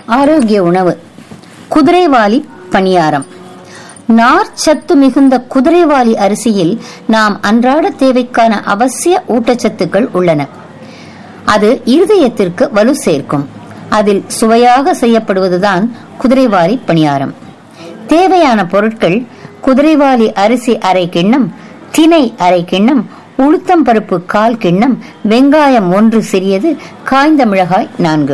ஆரோக்கிய உணவு குதிரைவாலி பணியாரம் நார் சத்து மிகுந்த குதிரைவாலி அரிசியில் நாம் அன்றாட தேவைக்கான அவசிய ஊட்டச்சத்துக்கள் உள்ளன அது இருதயத்திற்கு வலு சேர்க்கும் அதில் சுவையாக செய்யப்படுவதுதான் குதிரைவாலி பணியாரம் தேவையான பொருட்கள் குதிரைவாலி அரிசி அரை கிண்ணம் தினை அரை கிண்ணம் உளுத்தம் பருப்பு கால் கிண்ணம் வெங்காயம் ஒன்று சிறியது காய்ந்த மிளகாய் நான்கு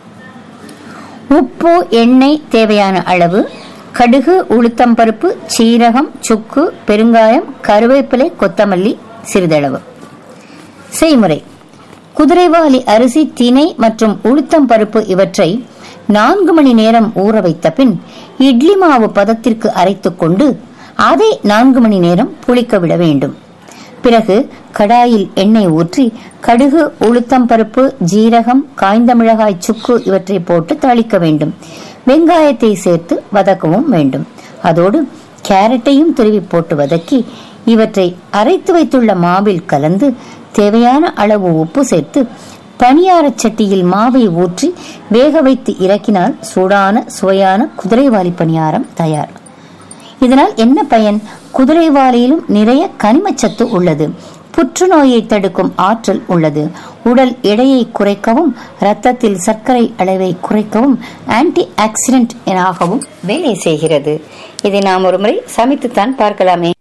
உப்பு எண்ணெய் தேவையான அளவு கடுகு உளுத்தம் பருப்பு சீரகம் சுக்கு பெருங்காயம் கருவேப்பிலை கொத்தமல்லி சிறிதளவு செய்முறை குதிரைவாலி அரிசி திணை மற்றும் உளுத்தம் பருப்பு இவற்றை நான்கு மணி நேரம் ஊற வைத்த பின் இட்லி மாவு பதத்திற்கு அரைத்துக் கொண்டு அதை நான்கு மணி நேரம் புளிக்க விட வேண்டும் பிறகு கடாயில் எண்ணெய் ஊற்றி கடுகு உளுத்தம் பருப்பு ஜீரகம் காய்ந்த மிளகாய் சுக்கு இவற்றை போட்டு தாளிக்க வேண்டும் வெங்காயத்தை சேர்த்து வதக்கவும் வேண்டும் அதோடு கேரட்டையும் துருவி போட்டு வதக்கி இவற்றை அரைத்து வைத்துள்ள மாவில் கலந்து தேவையான அளவு உப்பு சேர்த்து பணியாரச் சட்டியில் மாவை ஊற்றி வேக வைத்து இறக்கினால் சூடான சுவையான குதிரைவாலி பணியாரம் தயார் இதனால் என்ன பயன் குதிரைவாலியிலும் நிறைய கனிமச்சத்து உள்ளது புற்றுநோயை தடுக்கும் ஆற்றல் உள்ளது உடல் எடையை குறைக்கவும் இரத்தத்தில் சர்க்கரை அளவை குறைக்கவும் ஆன்டி ஆக்சிடென்ட் எனாகவும் வேலை செய்கிறது இதை நாம் ஒரு முறை சமைத்துத்தான் பார்க்கலாமே